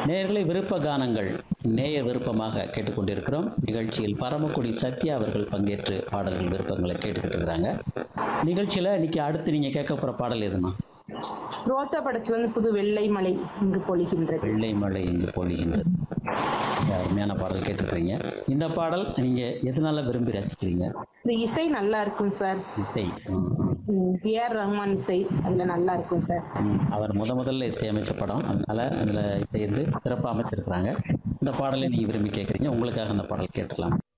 நேயர்களை விருப்ப கானங்கள் நேய விருப்பமாக கேட்டுக்கொண்டிருக்கிறோம் நிகழ்ச்சியில் பரமக்குடி சத்யா அவர்கள் பங்கேற்று பாடல்கள் விருப்பங்களை கேட்டுக்கிட்டு இருக்கிறாங்க நிகழ்ச்சியில் இன்னைக்கு அடுத்து நீங்கள் கேட்க போகிற பாடல் எதுமா ரோஜா படத்துல இருந்து புது வெள்ளை மலை இங்கு பொழிகின்றது வெள்ளை மழை இங்கு பொழிகின்றது இந்த அருமையான பாடல் கேட்டிருக்கிறீங்க இந்த பாடல் நீங்கள் எதனால விரும்பி ரசிக்கிறீங்க இந்த இசை நல்லா இருக்கும் சார் இசை ம், ம். பி ஆர் ரஹ்மான் இசை அதுல நல்லா இருக்கும் சார் ம், அவர் முத முதல்ல இசையமைச்ச படம் அதனால அதில் இசை வந்து சிறப்பாக அமைச்சிருக்கிறாங்க இந்த பாடலை நீங்கள் விரும்பி கேட்குறீங்க உங்களுக்காக அந்த பாடல் கேட்டுடலாம்